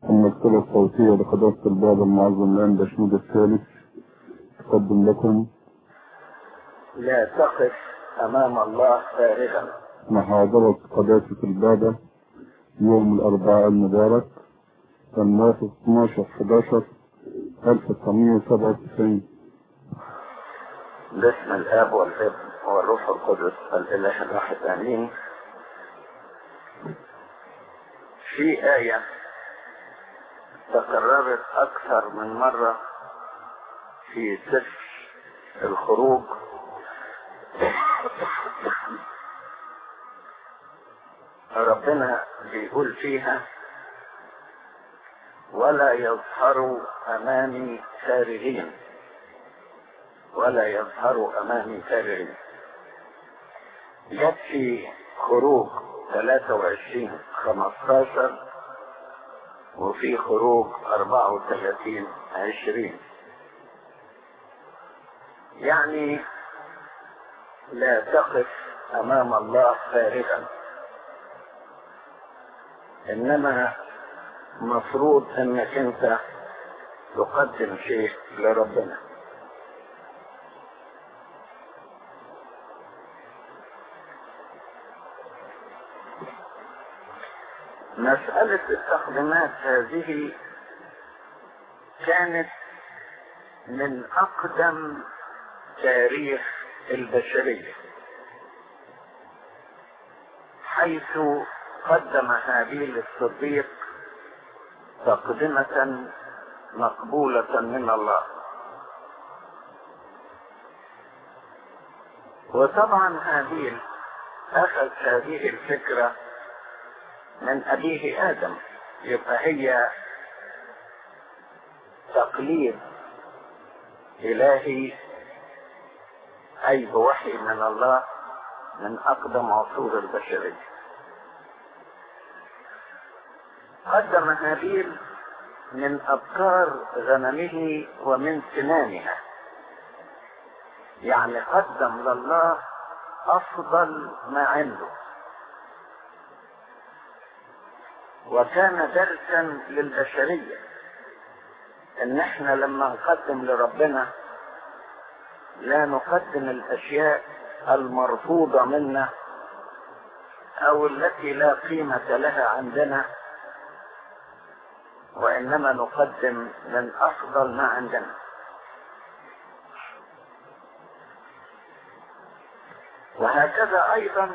المكتبة الصوتية لقداسة البابا المعظم الآن بشنود الثالث تقدم لكم لا تقف أمام الله فارغا محاضرة قداسة البابا يوم الأربعاء المبارك الموافق 12 11 1997 باسم الآب والابن والروح القدس الإله الواحد آمين في آية تكررت أكثر من مرة في سفر الخروج ربنا بيقول فيها ولا يظهر أمامي فارغين ولا يظهر أمامي فارغين جت في خروج 23 15 وفي خروج 34 20 يعني لا تقف أمام الله فارغا إنما مفروض انك انت تقدم شيء لربنا مسألة التقديمات هذه كانت من أقدم تاريخ البشرية حيث قدم هابيل الصديق تقدمة مقبولة من الله وطبعا هابيل أخذ هذه الفكرة من أبيه آدم يبقى هي تقليد إلهي أي بوحي من الله من أقدم عصور البشرية قدم هابيل من أبكار غنمه ومن سنانها يعني قدم لله أفضل ما عنده وكان درسا للبشرية ان احنا لما نقدم لربنا لا نقدم الاشياء المرفوضة منا او التي لا قيمة لها عندنا وإنما نقدم من أفضل ما عندنا وهكذا أيضا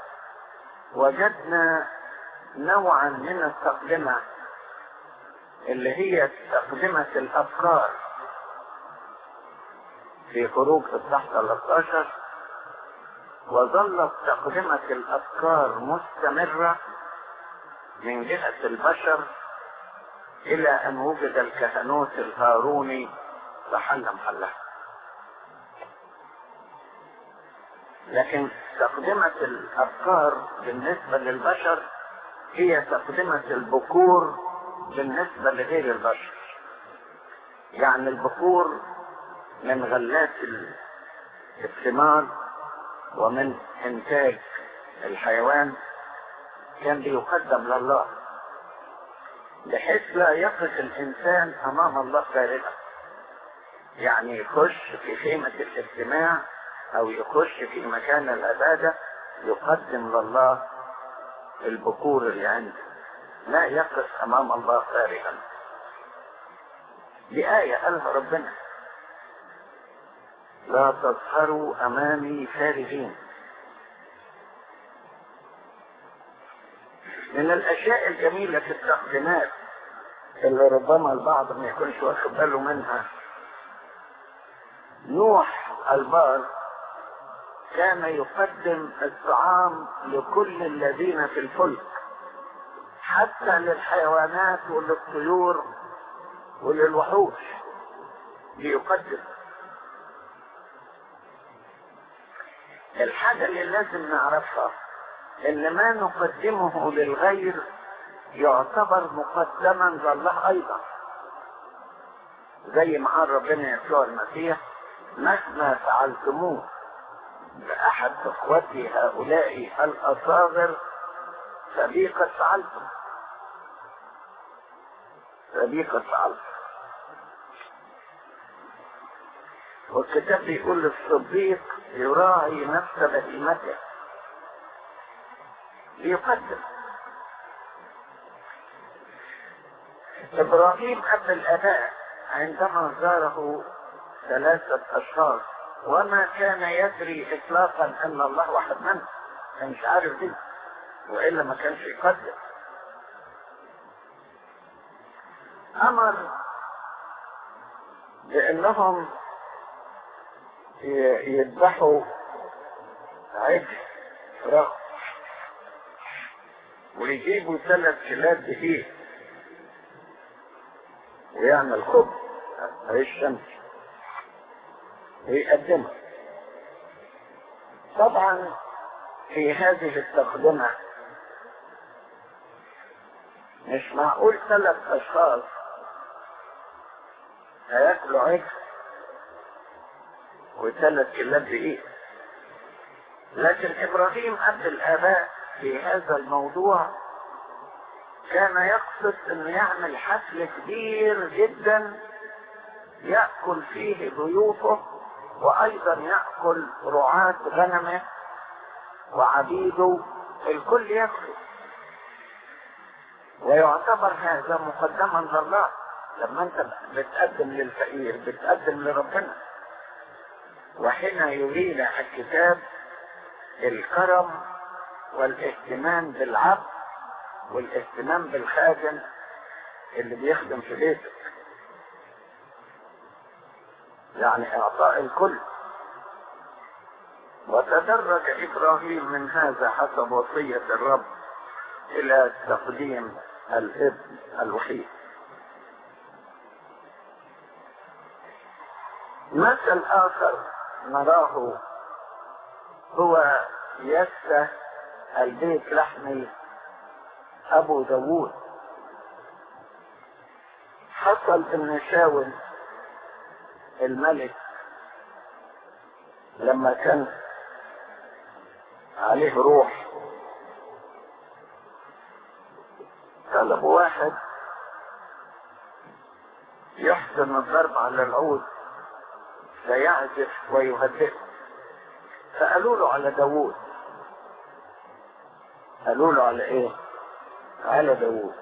وجدنا نوعا من التقدمة اللي هي تقدمة الأفكار في خروج الصح 13 وظلت تقدمة الأفكار مستمرة من جهة البشر إلى أن وجد الكهنوت الهاروني فحل محلها لكن تقدمة الأفكار بالنسبة للبشر هي تقدمة البكور بالنسبة لغير البشر يعني البكور من غلات الثمار ومن إنتاج الحيوان كان بيقدم لله بحيث لا يقف الإنسان أمام الله فارغا يعني يخش في خيمة الاجتماع أو يخش في مكان العبادة يقدم لله البكور اللي عنده لا يقف أمام الله فارغا دي آية قالها ربنا لا تظهروا أمامي فارغين من الاشياء الجميلة في التقديمات اللي ربما البعض ما يكونش واخد باله منها نوح البار كان يقدم الطعام لكل الذين في الفلك حتى للحيوانات وللطيور وللوحوش بيقدم الحاجة اللي لازم نعرفها ان ما نقدمه للغير يعتبر مقدما لله ايضا زي ما قال ربنا يسوع المسيح مهما فعلتموه بأحد اخوتي هؤلاء الأصاغر فبي قد فعلتم سبيقة عرض والكتاب بيقول الصديق يراعي نفس بهيمته ليقدم ابراهيم اب الاباء عندما زاره ثلاثة اشخاص وما كان يدري اطلاقا ان الله واحد منهم كان مش عارف دي والا ما كانش يقدم امر بانهم يذبحوا عجل فراخ ويجيبوا ثلاث كلاب دقيق ويعمل خبز عيش شمس ويقدمها طبعا في هذه التقدمة مش معقول ثلاث أشخاص هياكلوا عجل وثلاث كلاب دقيق لكن إبراهيم أب الآباء في هذا الموضوع كان يقصد انه يعمل حفل كبير جدا يأكل فيه ضيوفه وايضا يأكل رعاة غنمه وعبيده الكل يأكل ويعتبر هذا مقدما لله لما انت بتقدم للفقير بتقدم لربنا وحين يريد الكتاب الكرم والاهتمام بالعبد والاهتمام بالخادم اللي بيخدم في بيتك يعني اعطاء الكل وتدرج ابراهيم من هذا حسب وصية الرب الى تقديم الابن الوحيد مثل اخر نراه هو يسه البيت لحمي ابو داوود حصل ان شاول الملك لما كان عليه روح طلب واحد يحسن الضرب على العود فيعزف ويهدئه فقالوا له على داوود قالوا له على ايه على داوود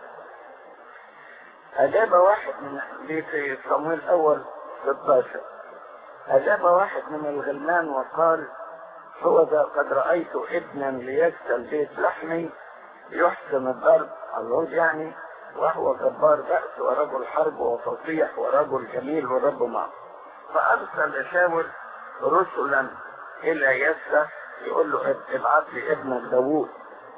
أجاب واحد من دي في صمويل الأول 16 أجاب واحد من الغلمان وقال هو ذا قد رأيت ابنا ليكسل بيت لحمي يحسن الضرب العود يعني وهو جبار بأس ورجل حرب وفصيح ورجل جميل والرب معه فأرسل شاول رسلا إلى يسى يقول له ابعث لي ابنك داوود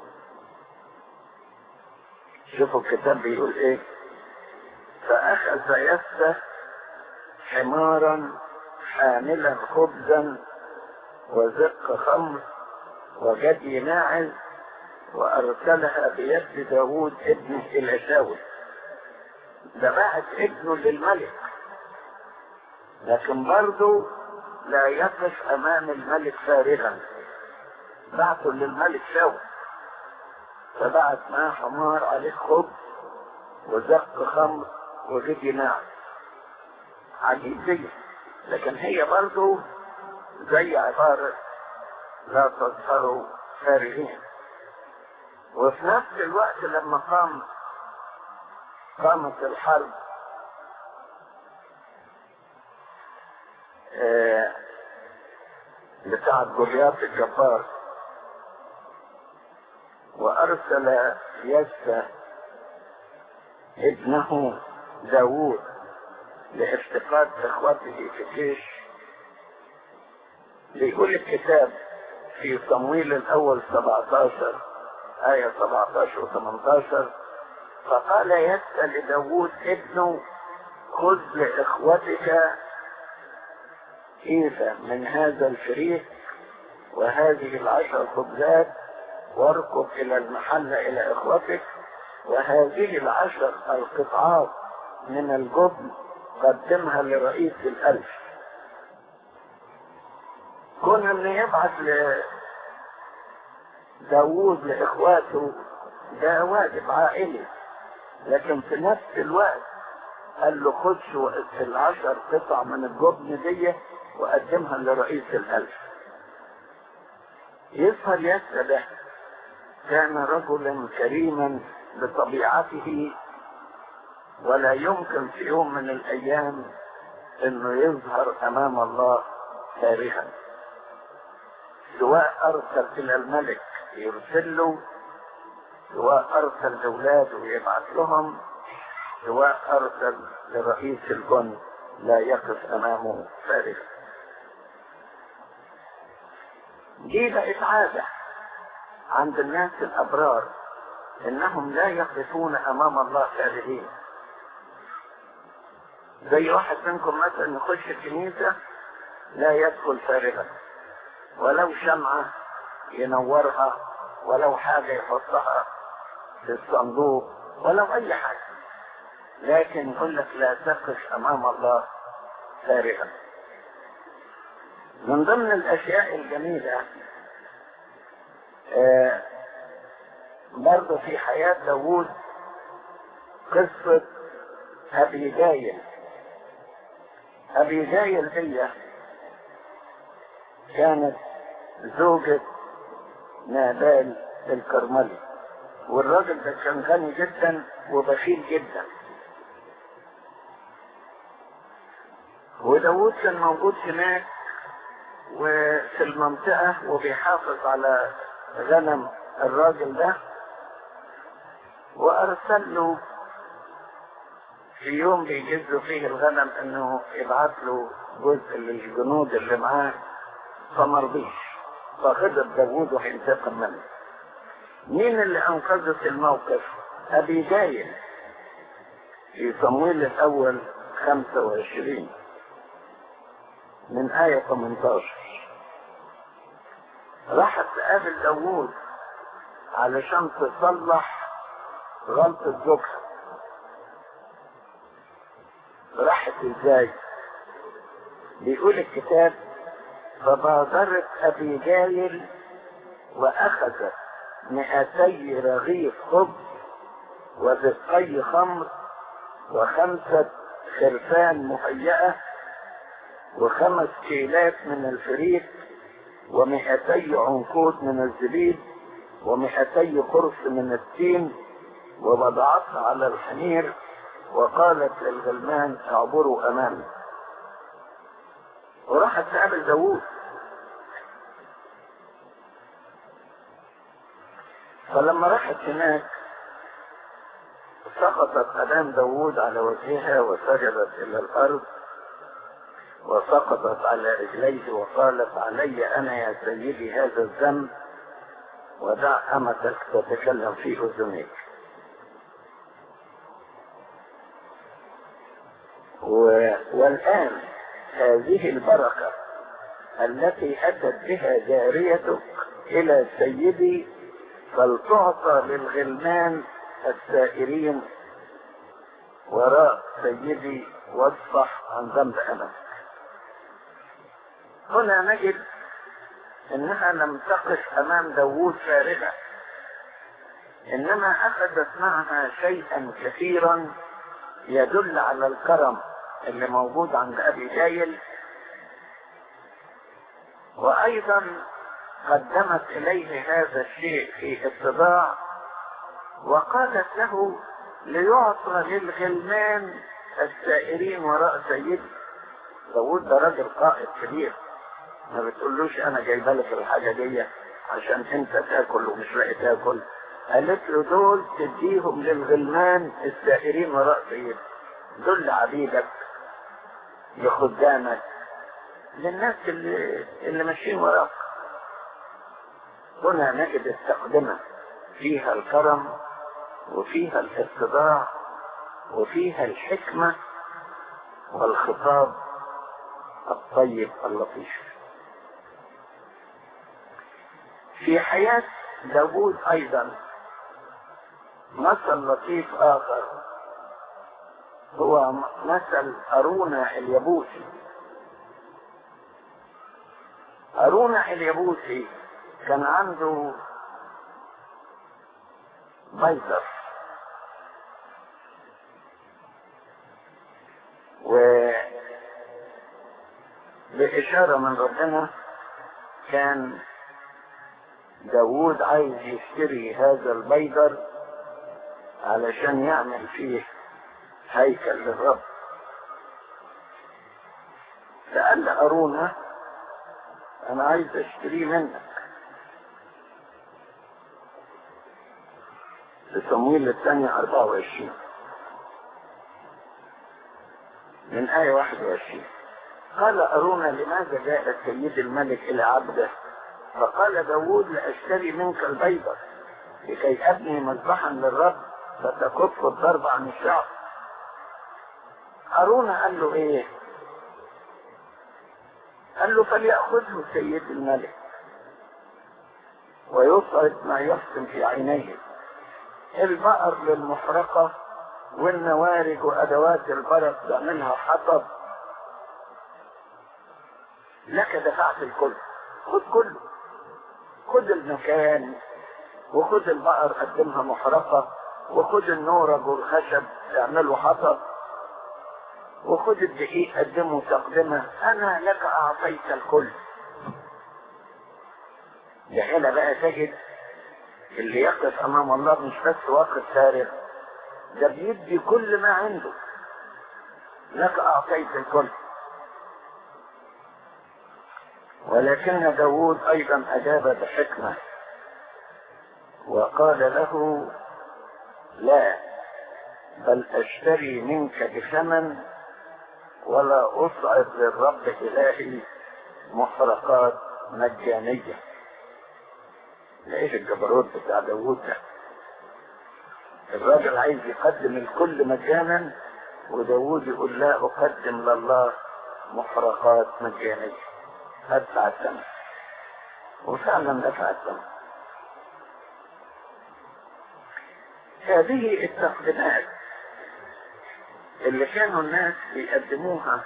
شوفوا الكتاب بيقول ايه فأخذ يسى حمارا حاملا خبزا وزق خمر وجدي ماعز وأرسلها بيد داوود ابنه إلى شاول ده بعت ابنه للملك لكن برضه لا يقف أمام الملك فارغا بعته للملك شاول فبعت معاه حمار عليه خبز وزق خمر وجدي ناعم عجيب دي لكن هي برضه زي عبارة لا تظهروا فارغين وفي نفس الوقت لما قام قامت الحرب آه بتاعت جولياط الجبار وارسل يسى ابنه داوود لافتقاد اخوته في الجيش بيقول الكتاب في صمويل الاول 17 آية 17 و 18 فقال يسأل لداود ابنه خذ لإخوتك كيفا من هذا الفريق وهذه العشر خبزات واركب إلى المحل إلى إخوتك وهذه العشر القطعات من الجبن قدمها لرئيس الألف كون ان يبعث داوود لإخواته ده واجب عائلي لكن في نفس الوقت قال له خد شو العشر قطع من الجبن دي وقدمها لرئيس الألف يظهر يسا ده كان رجلا كريما بطبيعته ولا يمكن في يوم من الأيام انه يظهر امام الله كارها سواء ارسل الى الملك يرسل له سواء ارسل لاولاده ويبعث لهم سواء ارسل لرئيس الجند لا يقف امامه فارغا دي بقت عاده عند الناس الابرار انهم لا يقفون امام الله فارغين زي واحد منكم مثلا يخش الكنيسة لا يدخل فارغا ولو شمعة ينورها ولو حاجة يحطها في الصندوق ولو أي حاجة لكن يقول لك لا تقف أمام الله فارغا من ضمن الأشياء الجميلة آه برضه في حياة داوود قصة أبي جايل أبي جايل هي كانت زوجة نابال الكرملي والراجل ده كان غني جدا وبخيل جدا وداود كان موجود هناك وفي المنطقة وبيحافظ على غنم الراجل ده وأرسل له في يوم بيجزوا فيه الغنم انه يبعث له جزء للجنود اللي معاه فما رضيش فغضب داوود وهينتقم منه مين اللي انقذت الموقف ابي جايل في صمويل الاول 25 من آية 18 راحت تقابل داوود علشان تصلح غلطة زوجها راحت ازاي بيقول الكتاب فبادرت ابي جايل واخذت مئتي رغيف خبز وزقي خمر وخمسة خرفان مهيئة وخمس كيلات من الفريق ومئتي عنقود من الزبيب ومئتي قرص من التين ووضعتها على الحمير وقالت للغلمان اعبروا امامي وراحت تقابل داوود فلما راحت هناك سقطت امام داوود على وجهها وسجدت الى الارض وسقطت على رجليه وقالت علي انا يا سيدي هذا الذنب ودع امتك تتكلم في اذنيك والآن هذه البركة التي أتت بها جاريتك إلى سيدي فلتعطى للغلمان السائرين وراء سيدي واصفح عن ذنب أنا هنا نجد انها لم تقف امام داوود فارغة انما اخذت معها شيئا كثيرا يدل على الكرم اللي موجود عند ابي جايل وايضا قدمت اليه هذا الشيء في اتباع وقالت له ليعطى للغلمان السائرين وراء سيدي داود ده راجل قائد كبير ما بتقولوش انا جايبه لك الحاجه دي عشان انت تاكل ومش لاقي تاكل قالت له دول تديهم للغلمان السائرين وراء سيدي دول عبيدك لخدامك للناس اللي, اللي ماشيين وراك هنا نجد التقدمة فيها الكرم وفيها الاتباع وفيها الحكمة والخطاب الطيب اللطيف في حياة داوود أيضا مثل لطيف آخر هو مثل أرونا اليبوسي أرونا اليبوسي كان عنده بيضر و بإشارة من ربنا كان داوود عايز يشتري هذا البيدر علشان يعمل فيه هيكل للرب فقال لأرونا أنا عايز أشتريه منك في صمويل الثانية 24 من آية 21 قال أرونا لماذا جاء السيد الملك إلى عبده فقال داود لأشتري منك البيضة لكي أبني مذبحا للرب فتكف الضرب عن الشعب أرونا قال له إيه قال له فليأخذه سيد الملك ويصعد ما يحسن في عينيه البقر للمحرقة والنوارج وأدوات البرق تعملها حطب لك دفعت الكل خد كله خد المكان وخد البقر قدمها محرقة وخد النورج والخشب اعمله حطب وخد الدقيق قدمه تقدمه انا لك اعطيت الكل ده هنا بقى تجد اللي يقف امام الله مش بس واقف فارغ ده بيدي كل ما عنده لك اعطيت الكل ولكن داود ايضا اجاب بحكمه وقال له لا بل اشتري منك بثمن ولا اصعد للرب الهي محرقات مجانيه لقيت الجبروت بتاع داوود ده الراجل عايز يقدم الكل مجانا وداوود يقول لا اقدم لله محرقات مجانيه ادفع الثمن وفعلا دفع الثمن هذه التقديمات اللي كانوا الناس بيقدموها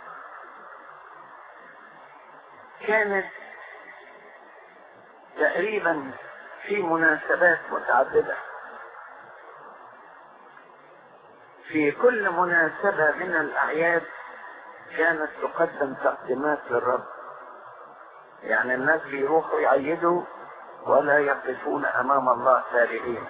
كانت تقريبا في مناسبات متعددة في كل مناسبة من الأعياد كانت تقدم تقديمات للرب يعني الناس بيروحوا يعيدوا ولا يقفون أمام الله فارغين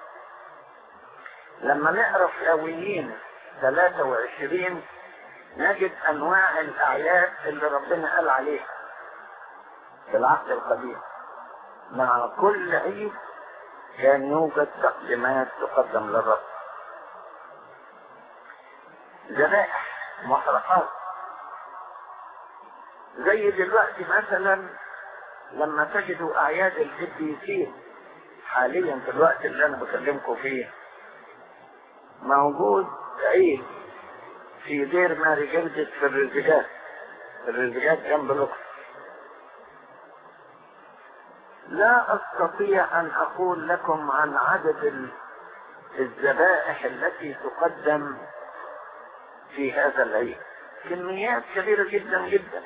لما نقرا في لاويين 23 نجد انواع الاعياد اللي ربنا قال عليها في العهد القديم مع كل عيد كان يوجد تقديمات تقدم للرب ذبائح محرقات زي دلوقتي مثلا لما تجدوا اعياد القديسين حاليا في الوقت اللي انا بكلمكم فيه موجود عيد في دير ماري جلدت في الرزقات في الرزقات جنب الأقصر لا أستطيع أن أقول لكم عن عدد الذبائح التي تقدم في هذا العيد كميات كبيرة جدا جدا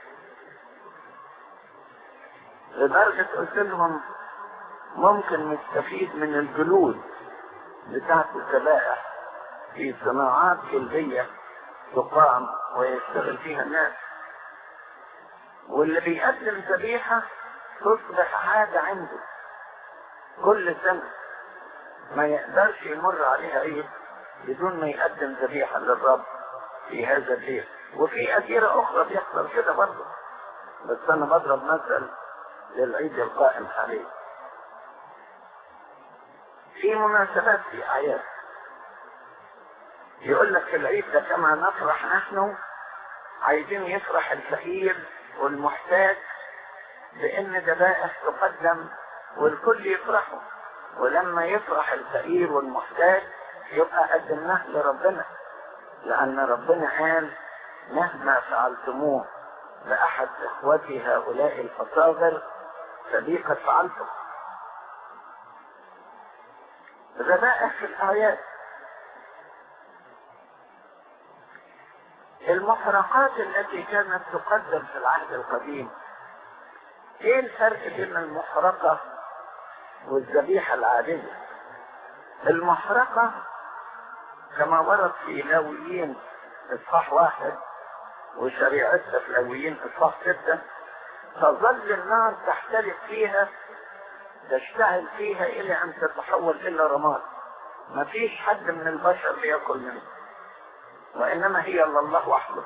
لدرجة قلت لهم ممكن نستفيد من الجلود بتاعت الذبائح في صناعات جلدية تقام ويشتغل فيها الناس واللي بيقدم ذبيحة تصبح عادة عنده كل سنة ما يقدرش يمر عليها عيد بدون ما يقدم ذبيحة للرب في هذا الليل وفي أسيرة أخرى بيحصل كده برضه بس أنا بضرب مثل للعيد القائم حاليا في مناسبات في أعياد يقول لك في العيد ده كما نفرح نحن عايزين يفرح الفقير والمحتاج بأن ذبائح تقدم والكل يفرحوا ولما يفرح الفقير والمحتاج يبقى قدمناه لربنا لأن ربنا قال مهما فعلتموه لأحد إخوتي هؤلاء الفصاغر فبي قد فعلتم ذبائح في الآيات المحرقات التي كانت تقدم في العهد القديم ايه الفرق بين المحرقة والذبيحة العادية المحرقة كما ورد في لاويين اصحاح واحد وشريعتها في الاولين اصحاح ستة تظل النار تحترق فيها تشتعل فيها الى ان تتحول الى رماد ما فيش حد من البشر بياكل منه وانما هي الا الله وحده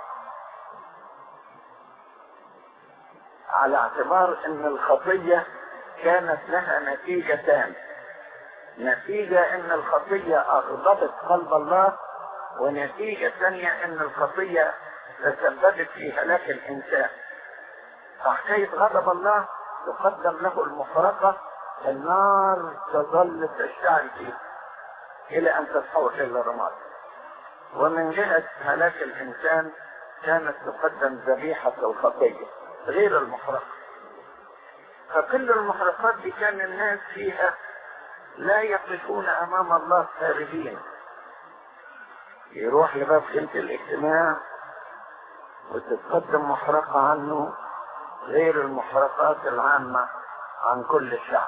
على اعتبار ان الخطية كانت لها نتيجتان نتيجة ان الخطية اغضبت قلب الله ونتيجة ثانية ان الخطية تسببت في هلاك الانسان فحكاية غضب الله تقدم له المفرقة النار تظل تشتعل فيه الى ان تتحول الى رماد ومن جهة هلاك الانسان كانت تقدم ذبيحة الخطية غير المحرقة فكل المحرقات دي كان الناس فيها لا يقفون امام الله خارجين يروح لباب خيمة الاجتماع وتتقدم محرقة عنه غير المحرقات العامة عن كل الشعب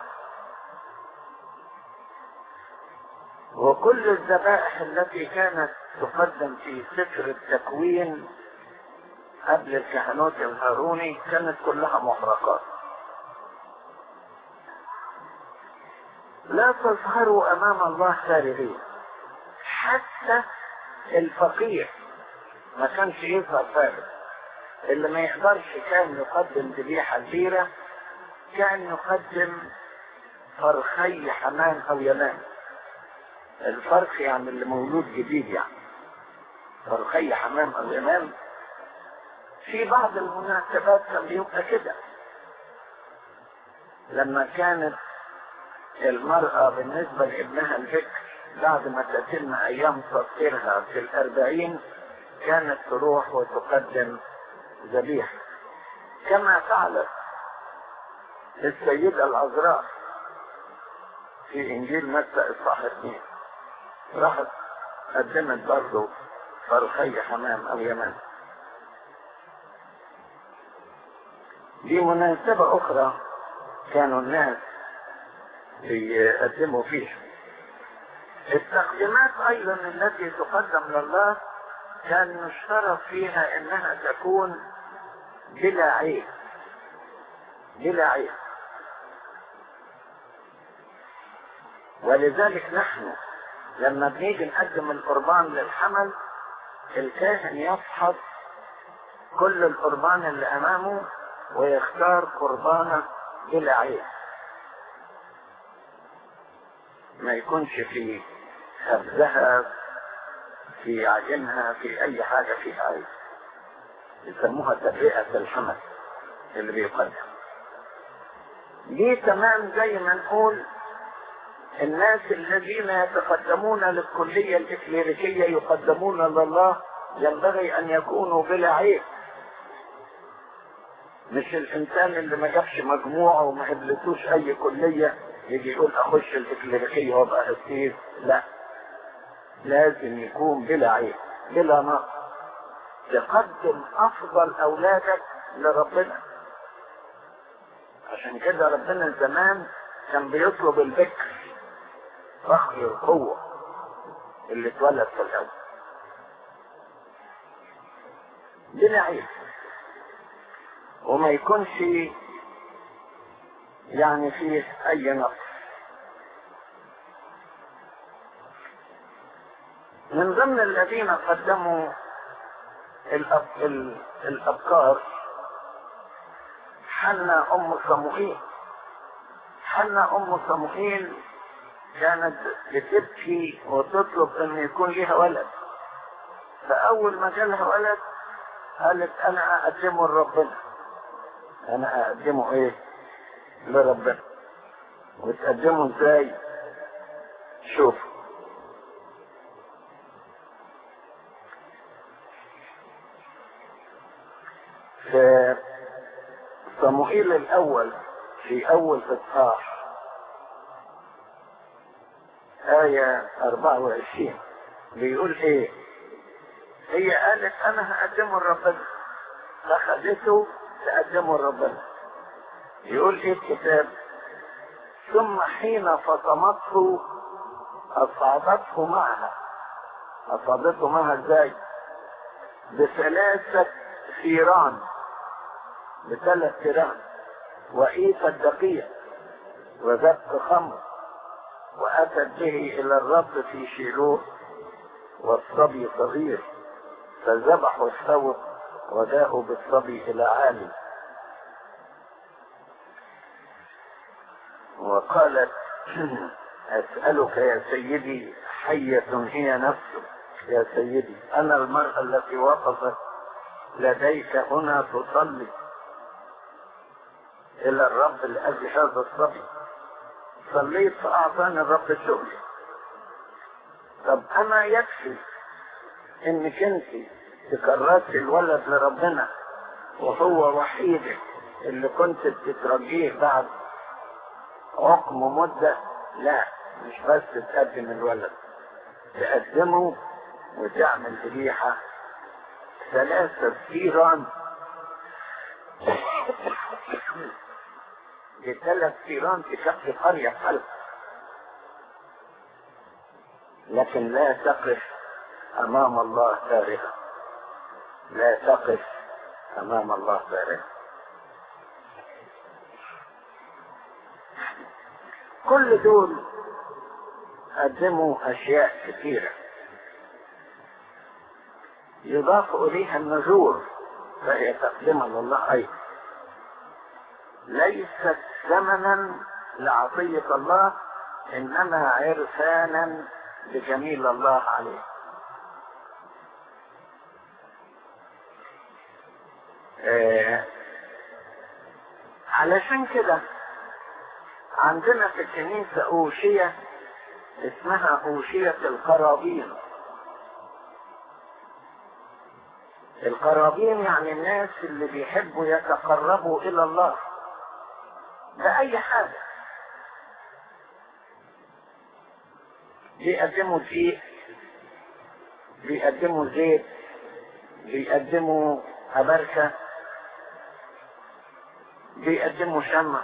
وكل الذبائح التي كانت تقدم في سفر التكوين قبل الكهنوت الهاروني كانت كلها محرقات لا تظهروا امام الله خارجين حتى الفقير ما كانش يظهر فارغ اللي ما يقدرش كان يقدم ذبيحة كبيرة كان يقدم فرخي حمام او يمان الفرخ يعني اللي مولود جديد يعني فرخي حمام او يمان في بعض المناسبات كان بيبقى كده لما كانت المرأة بالنسبة لابنها الفكر بعد ما تتم ايام تطهيرها في الاربعين كانت تروح وتقدم ذبيحة كما فعلت السيدة العذراء في انجيل متى اصحاح اثنين راحت قدمت برضه فرخي حمام او يمن دي مناسبة اخرى كانوا الناس بيقدموا فيها التقديمات ايضا التي تقدم لله كان يشترط فيها انها تكون بلا عيب بلا عيب ولذلك نحن لما بنيجي نقدم القربان للحمل الكاهن يفحص كل القربان اللي امامه ويختار قربانه بلا عيب ما يكونش في خبزها في عجنها في اي حاجة فيها عيب يسموها تبرئة الحمل اللي بيقدم دي تمام زي ما نقول الناس الذين يتقدمون للكلية الإكليريكية يقدمون لله ينبغي أن يكونوا بلا عيب مش الإنسان اللي ما جابش مجموعة وما قبلتوش أي كلية يجي يقول أخش الإكليريكية وأبقى أستيز لا لازم يكون بلا عيب بلا نقص تقدم أفضل أولادك لربنا عشان كده ربنا زمان كان بيطلب البكر فخر القوة اللي اتولد في الأول بلا عيب وما يكونش يعني فيه أي نقص من ضمن الذين قدموا الأب... ال... الأبكار حنا أم صموئيل حنا أم صموئيل كانت بتبكي وتطلب أن يكون لها ولد فأول ما جالها ولد قالت أنا أقدمه لربنا أنا أقدمه إيه لربنا وتقدمه إزاي شوفوا في صموئيل الأول في أول إصحاح آية 24 بيقول إيه؟ هي قالت أنا هقدمه لربنا فخدته تقدمه لربنا يقول إيه الكتاب؟ ثم حين فطمته أصعدته معها أصعدته معها إزاي؟ بثلاثة ثيران بثلاث ثيران وإيفة دقيق وذبق خمر وأتت به إلى الرب في شيلوه والصبي صغير فذبحوا الثور وجاءوا بالصبي إلى عالي وقالت أسألك يا سيدي حية هي نفسك يا سيدي أنا المرأة التي وقفت لديك هنا تصلي إلى الرب لأجل هذا الصبي صليت فأعطاني الرب الشغل طب أنا يكفي إنك أنت تكررت الولد لربنا وهو وحيدك اللي كنت بتترجيه بعد حكم مدة لا مش بس تقدم الولد تقدمه وتعمل ذبيحة ثلاثة ثيران بثلاث ثيران تكفي قرية خلق لكن لا تقف أمام الله فارغة لا تقف أمام الله فارغة كل دول قدموا أشياء كثيرة يضاف إليها النذور فهي تقدمها لله أيضا ليست ثمنا لعطية الله إنما عرفانا بجميل الله عليه آه علشان كده عندنا في الكنيسة أوشية اسمها أوشية القرابين القرابين يعني الناس اللي بيحبوا يتقربوا إلى الله بأي حاجة بيقدموا دقيق بيقدموا زيت بيقدموا أبركة بيقدموا شمع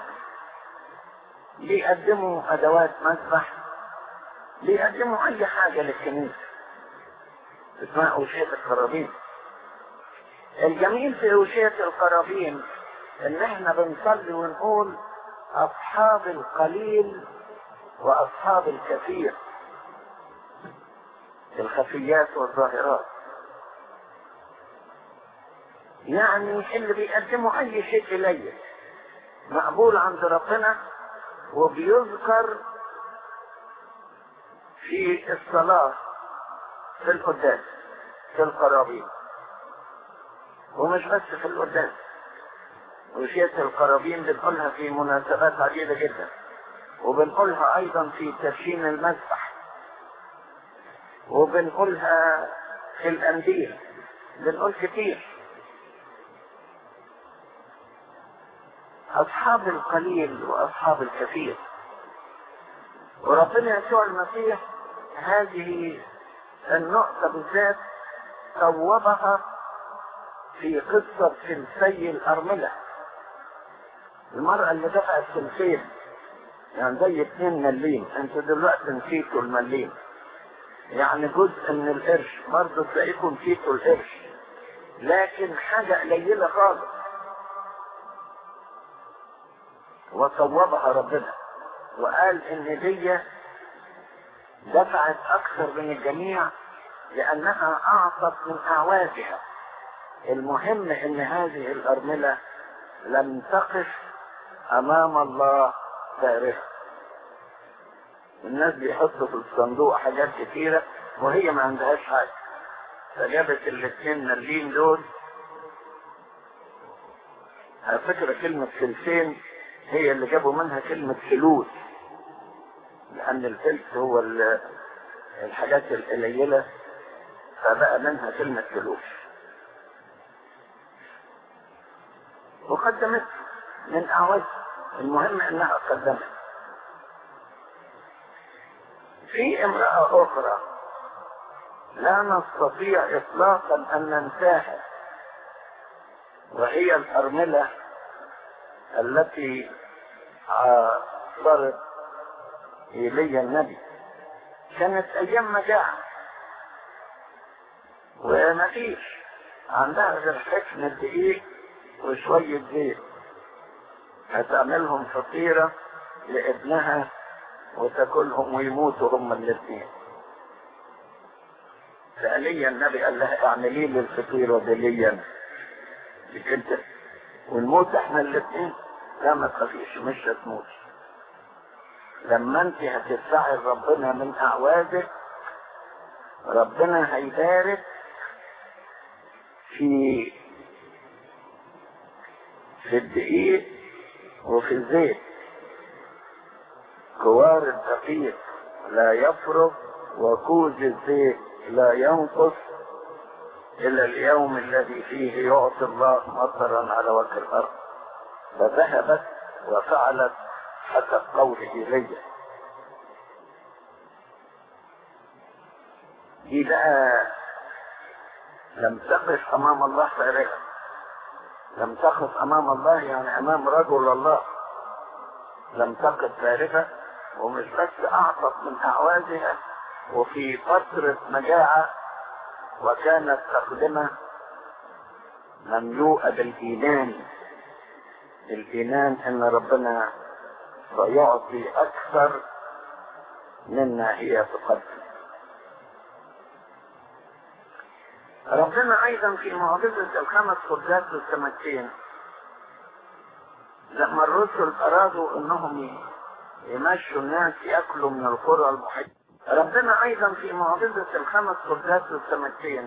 بيقدموا أدوات مسبح بيقدموا أي حاجة للكنيسة اسمها أوشية القرابين الجميل في أوشية القرابين إن إحنا بنصلي ونقول أصحاب القليل وأصحاب الكثير الخفيات والظاهرات يعني اللي بيقدموا أي شيء إليه مقبول عند ربنا وبيذكر في الصلاة في القداس في القرابين ومش بس في القداس وشية القرابين بنقولها في مناسبات عديدة جدا وبنقولها أيضا في تدشين المسبح وبنقولها في الأندية بنقول كتير أصحاب القليل وأصحاب الكثير وربنا يسوع المسيح هذه النقطة بالذات صوبها في قصة سلسي الأرملة المرأة اللي دفعت سلسين يعني زي اتنين مليم انت دلوقتي نسيتوا المليم يعني جزء من القرش برضه تلاقيكم نسيتوا القرش لكن حاجة قليلة خالص وصوبها ربنا وقال ان دي دفعت اكثر من الجميع لانها اعطت من اعوازها المهم ان هذه الارملة لم تقف امام الله فارغة الناس بيحطوا في الصندوق حاجات كتيرة وهي ما عندهاش حاجة فجابت الاثنين نرلين دول على فكرة كلمة فلسين هي اللي جابوا منها كلمة فلوس لأن الفلس هو الحاجات القليلة فبقى منها كلمة فلوس وقدمت من أعوز المهم أنها قدمت في امرأة أخرى لا نستطيع إطلاقا أن ننساها وهي الأرملة التي عاصرت إيليا النبي كانت أيام مجاعة وما فيش عندها غير حفن الدقيق وشوية زيت هتعملهم فطيرة لابنها وتاكلهم ويموتوا هما الاثنين فعليا النبي قال لها اعملي لي الفطيرة دي ليا انت ونموت احنا الاثنين لا ما تخافيش مش هتموت لما انت هتدفعي ربنا من اعوازك ربنا هيبارك في في الدقيق وفي الزيت كوار الدقيق لا يفرغ وكوز الزيت لا ينقص إلى اليوم الذي فيه يعطي الله مطرا على وجه الأرض فذهبت وفعلت حسب قوله لي دي بقى لم تقف أمام الله فارغة لم تقف أمام الله يعني أمام رجل الله لم تقف فارغة ومش بس أعطت من أعوازها وفي فترة مجاعة وكانت تقدمة مملوءة بالإيمان الإيمان أن ربنا سيعطي أكثر مما هي تقدم ربنا أيضا في معجزة الخمس خبزات والسمكتين لما الرسل أرادوا أنهم يمشوا الناس يأكلوا من القرى المحيطة ربنا أيضا في معجزة الخمس خبزات والسمكتين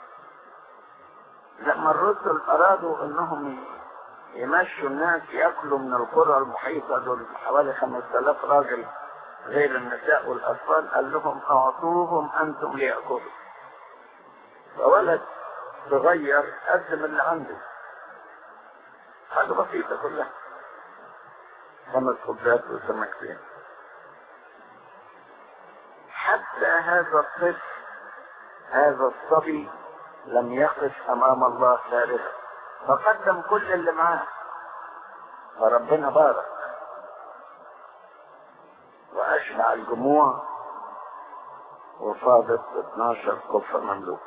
لما الرسل أرادوا أنهم يمشوا الناس يأكلوا من القرى المحيطة دول حوالي 5000 راجل غير النساء والأطفال قال لهم أعطوهم أنتم ليأكلوا فولد صغير قدم اللي عنده حاجة بسيطة كلها خمس خبزات وسمكتين حتى هذا الطفل هذا الصبي لم يقف امام الله فارغا فقدم كل اللي معاه فربنا بارك واشبع الجموع وفاضت 12 كفة مملوك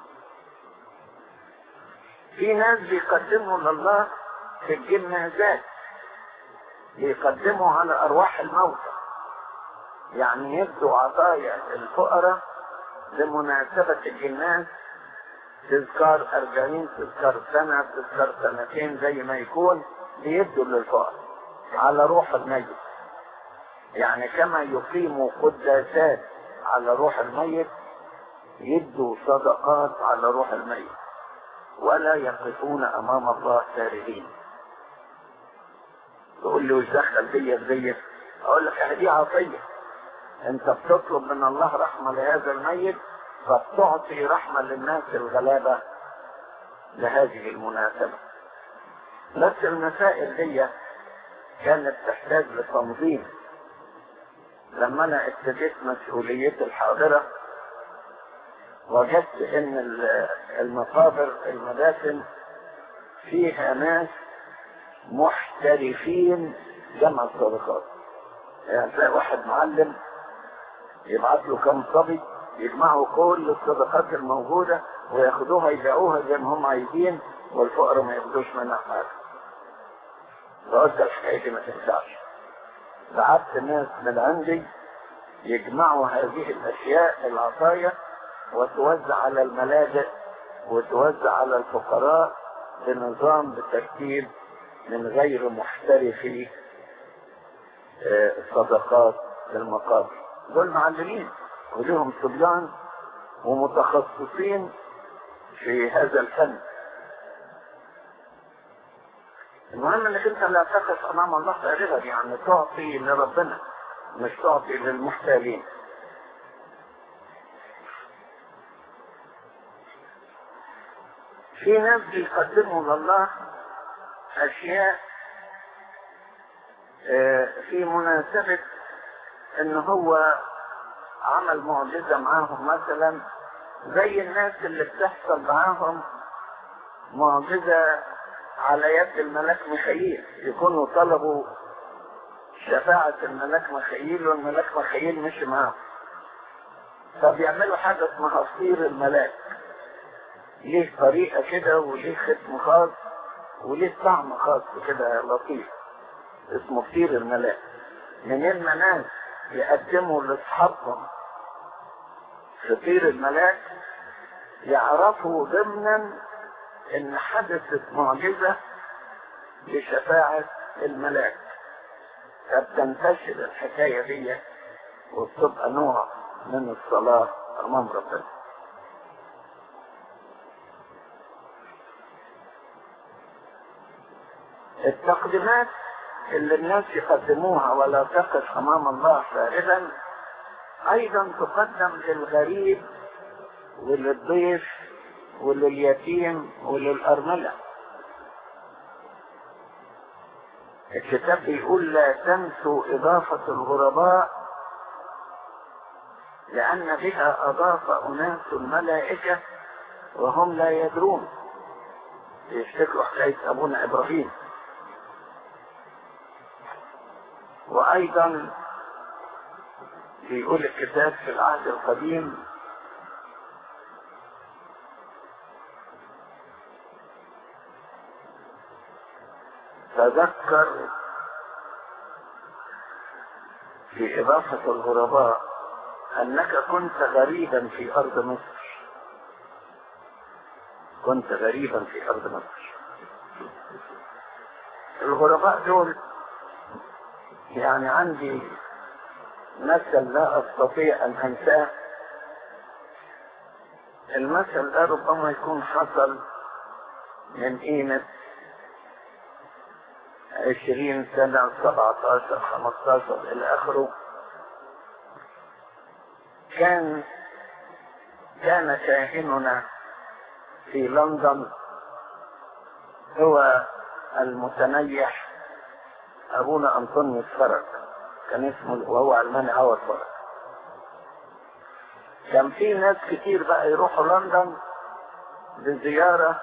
في ناس بيقدموا لله في الجنازات بيقدموا على ارواح الموتى يعني يدوا عطايا للفقراء لمناسبة الجناز تذكار أربعين تذكار سنة تذكار سنتين زي ما يكون بيدوا للفقراء على روح الميت يعني كما يقيموا قداسات على روح الميت يدوا صدقات على روح الميت ولا يقفون امام الله سارعين تقول لي وش دخل ديت ديت اقول لك دي عطيه انت بتطلب من الله رحمه لهذا الميت فبتعطي رحمه للناس الغلابه لهذه المناسبه بس المسائل دي كانت تحتاج لتنظيم لما انا ابتديت مسؤوليتي الحاضره وجدت ان المقابر المدافن فيها ناس محترفين جمع الصدقات يعني تلاقي واحد معلم يبعت له كم صبي يجمعوا كل الصدقات الموجودة وياخدوها يبيعوها زي ما هم عايزين والفقراء ما ياخدوش منها حاجة فقلت الحكاية دي ما تنفعش بعت ناس من عندي يجمعوا هذه الأشياء العطايا وتوزع على الملاجئ وتوزع على الفقراء بنظام بترتيب من غير محترفي صدقات المقابر دول معلمين ولهم صبيان ومتخصصين في هذا الفن المهم انك انت لا تقف امام الله فارغا يعني تعطي لربنا مش تعطي للمحتالين في ناس بيقدموا لله اشياء في مناسبة ان هو عمل معجزة معاهم مثلا زي الناس اللي بتحصل معاهم معجزة على يد الملاك ميخائيل يكونوا طلبوا شفاعة الملاك ميخائيل والملاك ميخائيل مشي معاهم فبيعملوا حاجة اسمها صير الملاك ليه طريقة كده وليه ختم خاص وليه طعم خاص كده لطيف اسمه كتير الملاك منين ما ناس يقدموا لاصحابهم فطير الملاك يعرفوا ضمنا ان حدثت معجزة بشفاعة الملاك فبتنتشر الحكاية دي وبتبقى نوع من الصلاة أمام ربنا التقديمات اللي الناس يقدموها ولا تقف أمام الله فارغا أيضا تقدم للغريب وللضيف ولليتيم وللأرملة الكتاب بيقول لا تنسوا إضافة الغرباء لأن بها أضاف أناس الملائكة وهم لا يدرون يفتكروا حكاية أبونا إبراهيم وأيضا بيقول الكتاب في العهد القديم تذكر في إضافة الغرباء أنك كنت غريبا في أرض مصر كنت غريبا في أرض مصر الغرباء دول يعني عندي مثل لا أستطيع أن أنساه المثل ده ربما يكون حصل من قيمة عشرين سنة سبعة عشر خمسة عشر إلى آخره كان كان كاهننا في لندن هو المتنيح أبونا أنطونيوس فرج كان اسمه وهو علماني عوض فرج كان في ناس كتير بقى يروحوا لندن بزيارة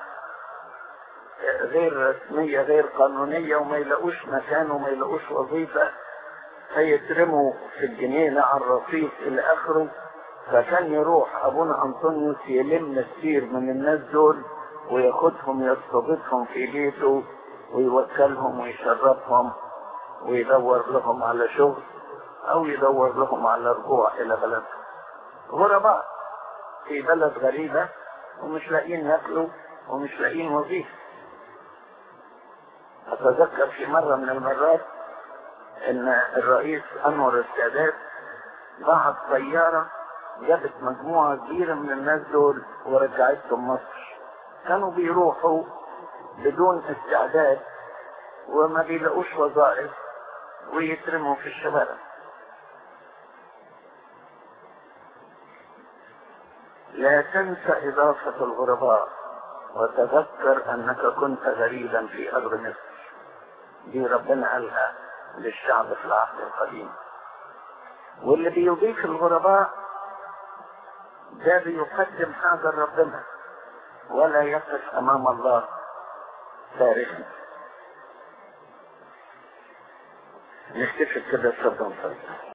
غير رسمية غير قانونية وما يلاقوش مكان وما يلاقوش وظيفة فيترموا في الجنينة على الرصيف إلى آخره فكان يروح أبونا أنطونيوس يلم كتير من الناس دول وياخدهم يستضيفهم في بيته ويوكلهم ويشربهم ويدور لهم على شغل أو يدور لهم على رجوع إلى بلدهم غرباء في بلد غريبة ومش لاقيين ياكلوا ومش لاقيين وظيفة أتذكر في مرة من المرات إن الرئيس أنور السادات بعت طيارة جابت مجموعة كبيرة من الناس دول ورجعتهم مصر كانوا بيروحوا بدون استعداد وما بيلاقوش وظائف ويترموا في الشوارع لا تنسى إضافة الغرباء وتذكر أنك كنت غريبا في أرض مصر دي ربنا قالها للشعب في العهد القديم واللي بيضيف الغرباء ده بيقدم حاجة لربنا ولا يقف أمام الله فارغا نكتفي كده صدق